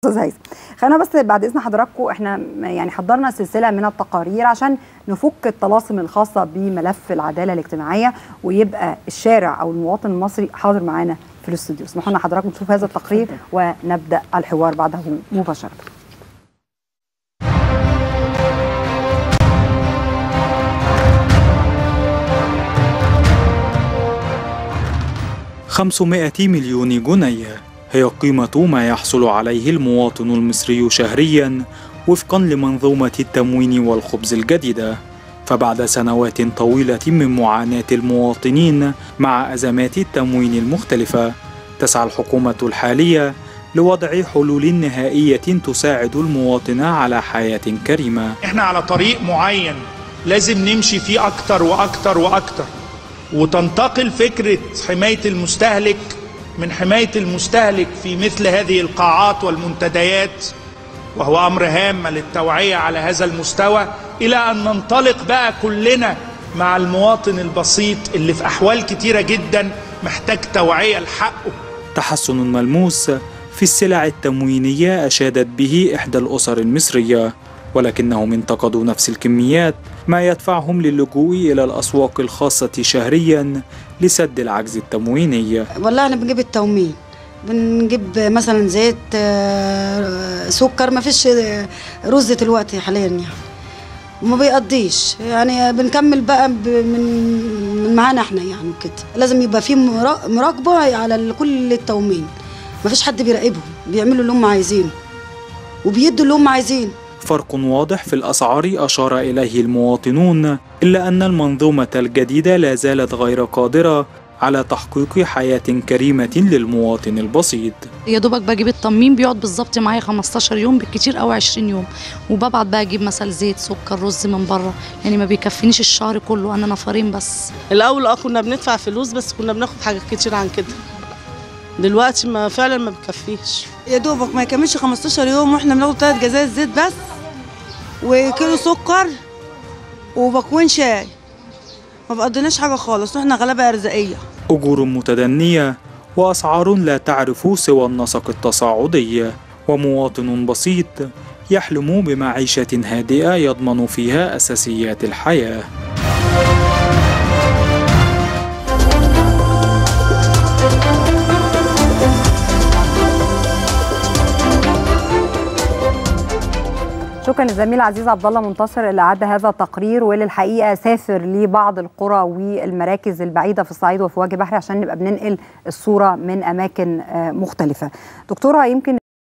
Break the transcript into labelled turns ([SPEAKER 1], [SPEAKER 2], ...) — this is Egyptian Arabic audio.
[SPEAKER 1] استاذ هيثم خلينا بس بعد اذن حضراتكم احنا يعني حضرنا سلسله من التقارير عشان نفك الطلاسم الخاصه بملف العداله الاجتماعيه ويبقى الشارع او المواطن المصري حاضر معانا في الاستوديو اسمحوا لنا حضراتكم نشوف هذا التقرير ونبدا الحوار بعده مباشره
[SPEAKER 2] 500 مليون جنيه هي قيمة ما يحصل عليه المواطن المصري شهريا وفقا لمنظومة التموين والخبز الجديدة فبعد سنوات طويلة من معاناة المواطنين مع أزمات التموين المختلفة تسعى الحكومة الحالية لوضع حلول نهائية تساعد المواطن على حياة كريمة
[SPEAKER 3] احنا على طريق معين لازم نمشي فيه أكتر وأكتر وأكتر وتنتقل فكرة حماية المستهلك من حماية المستهلك في مثل هذه القاعات والمنتديات وهو أمر هام للتوعية على هذا المستوى إلى أن ننطلق بقى كلنا مع المواطن البسيط اللي في أحوال كتيرة جدا محتاج توعية لحقه
[SPEAKER 2] تحسن ملموس في السلع التموينية أشادت به إحدى الأسر المصرية ولكنهم انتقدوا نفس الكميات ما يدفعهم للجوء إلى الأسواق الخاصة شهريا لسد العجز التمويني
[SPEAKER 4] والله أنا بنجيب التومين بنجيب مثلا زيت سكر ما فيش رز دلوقتي حاليا يعني وما بيقضيش يعني بنكمل بقى من من معانا احنا يعني كده لازم يبقى في مراقبه على كل التومين ما فيش حد بيراقبهم بيعملوا اللي هم عايزينه وبيدوا اللي هم عايزينه
[SPEAKER 2] فرق واضح في الأسعار أشار إليه المواطنون إلا أن المنظومة الجديدة لا زالت غير قادرة على تحقيق حياة كريمة للمواطن البسيط
[SPEAKER 5] يا دوبك بجيب التمين بيقعد بالظبط معايا 15 يوم بالكتير أو 20 يوم وببعت بقى أجيب مثلا زيت سكر رز من بره يعني ما بيكفينيش الشهر كله أنا نفرين بس
[SPEAKER 6] الأول أه كنا بندفع فلوس بس كنا بناخد حاجات كتير عن كده دلوقتي ما فعلا ما بكفيش
[SPEAKER 7] يا دوبك ما يكملش 15 يوم واحنا بناخد ثلاث جزاز زيت بس وكيلو سكر وبكوين شاي ما بقضيناش حاجه خالص واحنا غلابه ارزاقيه
[SPEAKER 2] اجور متدنيه واسعار لا تعرف سوى النسق التصاعدي ومواطن بسيط يحلم بمعيشه هادئه يضمن فيها اساسيات الحياه
[SPEAKER 1] شكرا للزميل عزيز عبد الله منتصر اللي عد هذا التقرير واللي الحقيقه سافر لبعض القرى والمراكز البعيده في الصعيد وفي وجه بحري عشان نبقى بننقل الصوره من اماكن مختلفه. دكتوره يمكن